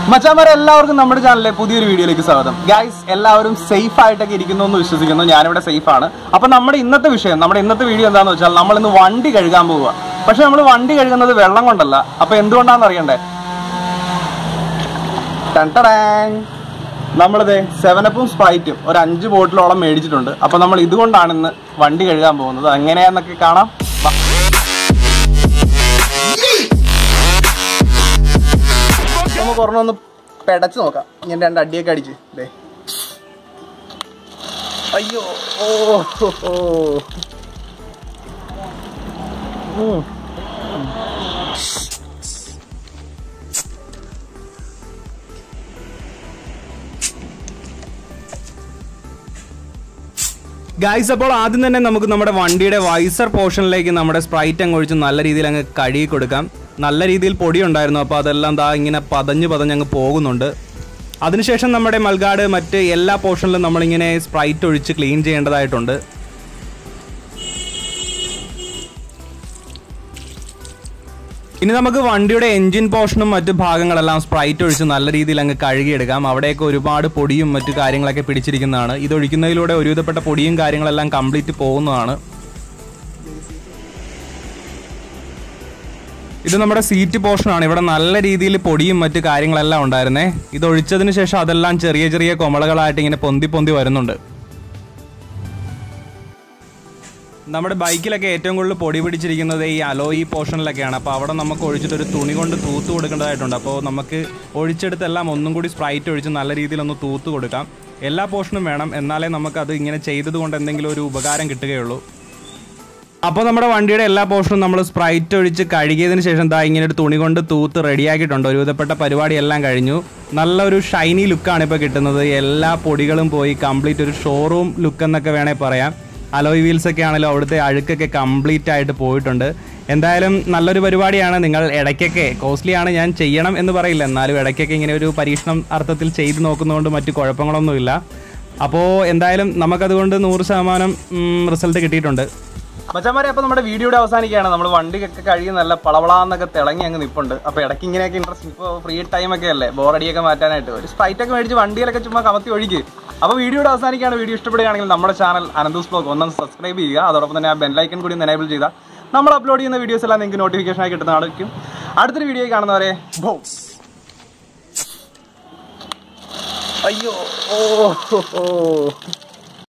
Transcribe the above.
മച്ചാമാരെ എല്ലാവർക്കും നമ്മുടെ ചാനലിലെ പുതിയൊരു വീഡിയോയിലേക്ക് സ്വാഗതം ഗൈസ് എല്ലാവരും സേഫ് ആയിട്ടൊക്കെ ഇരിക്കുന്നു എന്ന് വിശ്വസിക്കുന്നു ഞാനിവിടെ സേഫ് ആണ് അപ്പൊ നമ്മുടെ ഇന്നത്തെ വിഷയം നമ്മുടെ ഇന്നത്തെ വീഡിയോ എന്താണെന്ന് വെച്ചാൽ നമ്മൾ ഇന്ന് വണ്ടി കഴുകാൻ പോവുക പക്ഷെ നമ്മൾ വണ്ടി കഴുകുന്നത് വെള്ളം കൊണ്ടല്ല അപ്പൊ എന്തുകൊണ്ടാണെന്ന് അറിയണ്ടേ ടണ്ടടാങ്. നമ്മളിത് സെവനപ്പും സ്പ്രൈറ്റും ഒരു അഞ്ച് ബോട്ടിലോളം മേടിച്ചിട്ടുണ്ട് അപ്പൊ നമ്മൾ ഇതുകൊണ്ടാണ് ഇന്ന് വണ്ടി കഴുകാൻ പോകുന്നത് എങ്ങനെയാന്നൊക്കെ കാണാം വാ. നമുക്ക് ഒരെണ്ണം ഒന്ന് പെടച്ച് നോക്കാം ഞാൻ രണ്ട് അടിയൊക്കെ അടിച്ച് ദേ അയ്യോ ഓ ഹോ, ഹോ. ഉം. ഗായ്സ് അപ്പോൾ ആദ്യം തന്നെ നമുക്ക് നമ്മുടെ വണ്ടിയുടെ വൈസർ പോർഷനിലേക്ക് നമ്മുടെ സ്പ്രൈറ്റ് അങ്ങ് ഒഴിച്ച് നല്ല രീതിയിൽ അങ്ങ് കഴുകി കൊടുക്കാം നല്ല രീതിയിൽ പൊടി ഉണ്ടായിരുന്നു അപ്പോൾ അതെല്ലാം ദാ ഇങ്ങനെ പതഞ്ഞ് പതഞ്ഞ് അങ്ങ് പോകുന്നുണ്ട് അതിനുശേഷം നമ്മുടെ മൽഗാട് മറ്റ് എല്ലാ പോർഷനിലും നമ്മളിങ്ങനെ സ്പ്രൈറ്റ് ഒഴിച്ച് ക്ലീൻ ചെയ്യേണ്ടതായിട്ടുണ്ട് ഇനി നമുക്ക് വണ്ടിയുടെ എഞ്ചിൻ പോർഷനും മറ്റു ഭാഗങ്ങളെല്ലാം സ്പ്രൈറ്റ് ഒഴിച്ച് നല്ല രീതിയിൽ അങ്ങ് കഴുകിയെടുക്കാം അവിടെയൊക്കെ ഒരുപാട് പൊടിയും മറ്റു കാര്യങ്ങളൊക്കെ പിടിച്ചിരിക്കുന്നതാണ് ഇത് ഒഴിക്കുന്നതിലൂടെ ഒരുവിധപ്പെട്ട പൊടിയും കാര്യങ്ങളെല്ലാം കംപ്ലീറ്റ് പോകുന്നതാണ് ഇത് നമ്മുടെ സീറ്റ് പോർഷനാണ് ഇവിടെ നല്ല രീതിയിൽ പൊടിയും മറ്റു കാര്യങ്ങളെല്ലാം ഉണ്ടായിരുന്നേ ഇത് ഒഴിച്ചതിന് ശേഷം അതെല്ലാം ചെറിയ ചെറിയ കൊമളകളായിട്ട് ഇങ്ങനെ പൊന്തി പൊന്തി വരുന്നുണ്ട് നമ്മുടെ ബൈക്കിലൊക്കെ ഏറ്റവും കൂടുതൽ പൊടി പിടിച്ചിരിക്കുന്നത് ഈ അലോയി പോർഷനിലൊക്കെയാണ് അപ്പോൾ അവിടെ നമുക്ക് ഒഴിച്ചിട്ട് ഒരു തുണി കൊണ്ട് തൂത്ത് കൊടുക്കേണ്ടതായിട്ടുണ്ട് അപ്പോൾ നമുക്ക് ഒഴിച്ചെടുത്തെല്ലാം ഒന്നും കൂടി സ്പ്രൈറ്റ് ഒഴിച്ച് നല്ല രീതിയിലൊന്ന് തൂത്ത് കൊടുക്കാം എല്ലാ പോർഷനും വേണം എന്നാലേ നമുക്കത് ഇങ്ങനെ ചെയ്തത് കൊണ്ട് എന്തെങ്കിലും ഒരു ഉപകാരം കിട്ടുകയുള്ളൂ അപ്പോൾ നമ്മുടെ വണ്ടിയുടെ എല്ലാ പോർഷനും നമ്മൾ സ്പ്രൈറ്റ് ഒഴിച്ച് കഴുകിയതിന് ശേഷം ദാ ഇങ്ങനെ ഒരു തുണി കൊണ്ട് തൂത്ത് റെഡിയാക്കിയിട്ടുണ്ട് ഒരുവിധപ്പെട്ട പരിപാടി എല്ലാം കഴിഞ്ഞു നല്ലൊരു ഷൈനി ലുക്കാണ് ഇപ്പോൾ കിട്ടുന്നത് എല്ലാ പൊടികളും പോയി കംപ്ലീറ്റ് ഒരു ഷോറൂം ലുക്ക് എന്നൊക്കെ വേണേൽ പറയാം അലോയ് വീൽസ് ഒക്കെ ആണെങ്കിലും അവിടുത്തെ അഴുക്കൊക്കെ കംപ്ലീറ്റ് ആയിട്ട് പോയിട്ടുണ്ട് എന്തായാലും നല്ലൊരു പരിപാടിയാണ് നിങ്ങൾ ഇടയ്ക്കൊക്കെ കോസ്റ്റ്ലി ആണ് ഞാൻ ചെയ്യണം എന്ന് പറയില്ല എന്നാലും ഇടയ്ക്കൊക്കെ ഇങ്ങനെ ഒരു പരീക്ഷണം അർത്ഥത്തിൽ ചെയ്ത് നോക്കുന്നതുകൊണ്ട് മറ്റു കുഴപ്പങ്ങളൊന്നുമില്ല അപ്പോൾ എന്തായാലും നമുക്കതുകൊണ്ട് നൂറ് ശതമാനം റിസൾട്ട് കിട്ടിയിട്ടുണ്ട് മച്ചന്മാരെ അപ്പോൾ നമ്മുടെ വീഡിയോയുടെ അവസാനിക്കുകയാണ് നമ്മൾ വണ്ടിയൊക്കെ കഴുകി നല്ല പളവളാന്നൊക്കെ തിളങ്ങി അങ്ങ് നിൽപ്പുണ്ട് അപ്പോൾ ഇടയ്ക്ക് ഇങ്ങനെയൊക്കെ ഇൻട്രസ്റ്റ് ഇപ്പോൾ ഫ്രീ ടൈം ഒക്കെ അല്ലേ ബോറടിയൊക്കെ മാറ്റാനായിട്ട് ഒരു സ്പ്രൈറ്റ് ഒക്കെ മേടിച്ച് വണ്ടിയിലൊക്കെ ചുമ്മാ കമത്തി ഒഴുകി അപ്പോൾ വീഡിയോയുടെ അവസാനിക്കുകയാണ് വീഡിയോ ഇഷ്ടപ്പെടുകയാണെങ്കിൽ നമ്മുടെ ചാനൽ അനന്തൂസ് ബ്ലോഗ് ഒന്നും സബ്സ്ക്രൈബ് ചെയ്യുക അതോടൊപ്പം തന്നെ ആ ബെല്ലൈക്കൻ കൂടി എനേബിൾ ചെയ്താൽ നമ്മൾ അപ്ലോഡ് ചെയ്യുന്ന വീഡിയോസ് എല്ലാം നിങ്ങൾക്ക് നോട്ടിഫിക്കേഷൻ ആയി കിട്ടുന്നതായിരിക്കും അടുത്തൊരു വീഡിയോ കാണുന്നവരെ ബോ അയ്യോ ഓ ഹോ, ഹോ